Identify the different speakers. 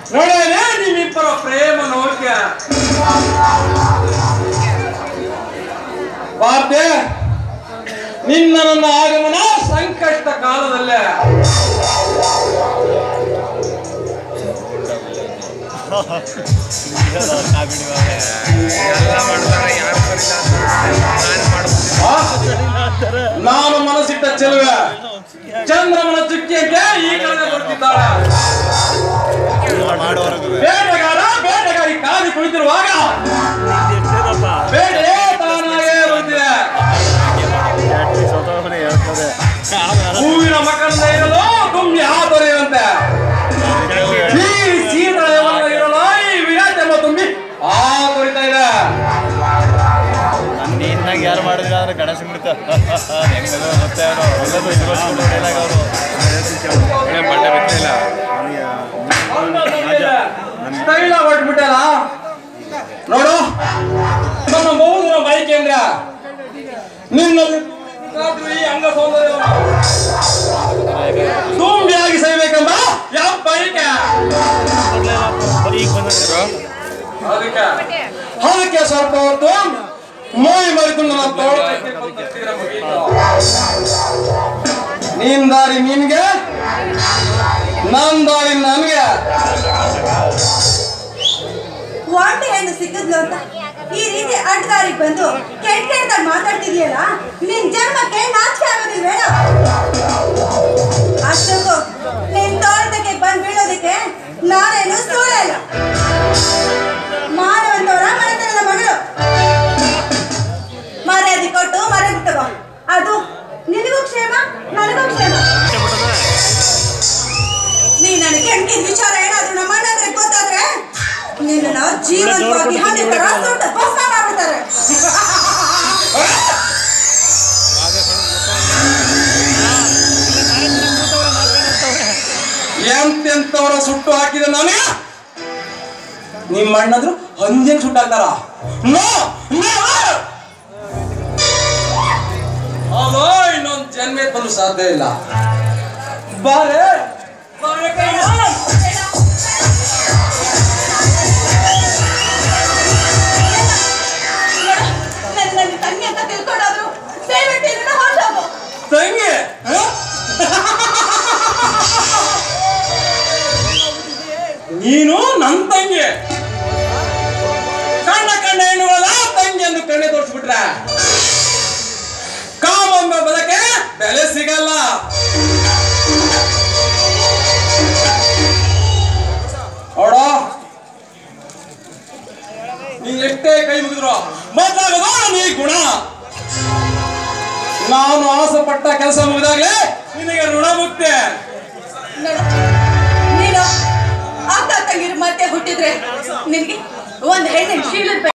Speaker 1: ನೋಡೇನೆ ನಿಮ್ಮಿಬ್ಬರ ಪ್ರೇಮ ನೋಡ್ಯ ಬಾರ್ದೆ ನಿನ್ನ ನನ್ನ ಆಗಮನ ಸಂಕಷ್ಟ ಕಾಲದಲ್ಲೇ
Speaker 2: ಎಲ್ಲ ಮಾಡ್ತಾರೆ ಯಾರು ಬರಿಲ್ಲ ನಾನು ಮಾಡ್ಬೋದು
Speaker 1: ಆ? ನಾನು ಮನಸ್ಸಿಟ್ಟ ಚೆಲುವೆ ಚಂದ್ರಮನ ಚುಕ್ಕಿಯಂತೆ ಈ ಕಡೆ ಬರ್ತಿದ್ದಾಳೆ ಬೇಟೆಗಾರ ಬೇಟೆಗಾರಿ ಕಾದಿ ಕುಳಿತಿರುವಾಗ ಬೇಟೆ ತಾನಾಗೇ ಬರುತ್ತಿದೆ ಹೂವಿನ ಮಕರಂದ ಇರಲು ತುಂಬಿ ಹಾತೊರೆಯುವಂತೆ ಈ ಸೀತಳೆಯನ್ನ ಇರಲು ಈ ವಿರಾಟೆಂಬ ತುಂಬಿ ಹಾತೊರಿತಾ ಇದೆ
Speaker 3: ನೀನಾಗ ಯಾರು ಮಾಡಿದ್ರ ಅಂದ್ರೆ ಗಣೇಶ ಬಿಡ್ತ ಹೆಂಗದು ಮತ್ತೆ ಅವನು ಎಲ್ಲದು ಇರುವ ಡೈಲಾಗ್ ಅವರು
Speaker 2: ಬಟ್ಟೆ ಬಿಟ್ಟಿಲ್ಲ
Speaker 1: ಸ್ಟೈಲ ಹೊಟ್ಬಿಟ್ಟಲ್ಲ ನೋಡು ನಮ್ಮ ಬಹುದಿನ ಬೈಕ್ ಅಂದ್ರ ನಿನ್ನಲ್ಲಿ ರಾತ್ರಿ ಈ ಅಂಗ ಸೌಂದರ್ಯವನ್ನು ತುಂಬಿಯಾಗಿ ಸೈಬೇಕೆಂಬ ಯಾವ ಬೈಕ್
Speaker 3: ಈಗ ಬಂದ್ರೆ
Speaker 1: ಅದಕ್ಕೆ ಅದಕ್ಕೆ ಸ್ವಲ್ಪ ಹೊತ್ತು ಮೋಯಿ ಮರಿದು ನನ್ನ ತೋಳ ನೀನ್ ದಾರಿ ನಿನ್ಗೆ ನನ್ ದಾರಿ ನನ್ಗೆ
Speaker 4: ವಾಂಟಿ ಹೆಣ್ಣು ಸಿಕ್ಕಿದ್ಲು ಅಂತ ಈ ರೀತಿ ಅಡ್ಗಾರಿಗೆ ಬಂದು ಕೆಟ್ಟ ಕೆಟ್ಟದಾಗ ಮಾತಾಡ್ತಿದ್ಯಲ್ಲ ನಿನ್ ಜನ್ಮಕ್ಕೆ ನಾಚಿಕೆ ಆಗೋದಿಲ್ವೇನ ಅಷ್ಟಕ್ಕೂ ನಿನ್ ತೋಟಕ್ಕೆ ಬಂದ್ ಬೀಳೋದಕ್ಕೆ ನಾನೇನು ಸೂಳಲ್ಲ ಮಾನವಂತವರ ಮನೆತನದ ಮಗಳು ಮರ್ಯಾದೆ ಕೊಟ್ಟು ಮರ್ಯಾದೆ ತಗೋ ಅದು ನಿನಗೂ ಕ್ಷೇಮ ನನಗೂ ಕ್ಷೇಮ ನೀ ನನಗೆ ಹೆಂಗಿದ ವಿಚಾರ ಏನಾದ್ರು ನಮ್ಮ ಅಣ್ಣ ಹತ್ರ ಗೊತ್ತಾದ್ರೆ ನಿನ್ನ ಜೀವಂತವಾಗಿ ಹನಿ ತರ ಸುಟ್ಟು ಭಸ್ಮ ಮಾಡ್ಬಿಡ್ತಾರೆ
Speaker 1: ಎಂತೆಂತವರ ಸುಟ್ಟು ಹಾಕಿದ ನನಗೆ ನಿಮ್ಮ ಅಣ್ಣದ್ರು ಹಂಜಂಗ್ ಸುಟ್ಟು ಹಾಕ್ತಾರ ನೋ ಅದು ಇನ್ನೊಂದು ಜನ್ಮೆ ಬಂದು ಸಾಧ್ಯ ಇಲ್ಲ ಬಾರೆ ಬಾರೆ ಕೈಲ.
Speaker 4: ನನ್ನ ನನ್ನ ತಂಗಿ ಅಂತ ತಿಳ್ಕೊಂಡಾದ್ರು ದಯವಿಟ್ಟು ಇದನ್ನ ಹೊರಟೋಗು
Speaker 1: ತಂಗಿ ಹ? ನೀನು ನನ್ ತಂಗಿ ಕಣ್ಣ ಕಣ್ಣ ಹೆಣ್ಣುಗಳ ತಂಗಿ ಎಂದು ಕಣ್ಣೆ ತೋರಿಸ್ಬಿಟ್ರೆ ಕಾಮೊಮ್ಮ ಬದಕೆ ಬೆಲೆ ಸಿಗಲ್ಲ ನೋಡೋ ನೀ ಎಷ್ಟೇ ಕೈ ಮುಗಿದ್ರು ಮೊದ್ಲಾಗದ ನೀ ಗುಣ ನಾನು ಆಸೆ ಪಟ್ಟ ಕೆಲಸ ಮುಗಿದಾಗಲೇ ನಿನಗೆ ಋಣ ಮುಕ್ತೆ
Speaker 4: ನೋಡು, ನೀನು ಅಕ್ಕ ತಂಗಿರ ಮಧ್ಯೆ ಹುಟ್ಟಿದ್ರೆ ನಿನಗೆ ಒಂದು ಹೆಣ್ಣಿನ ಶೀಲದ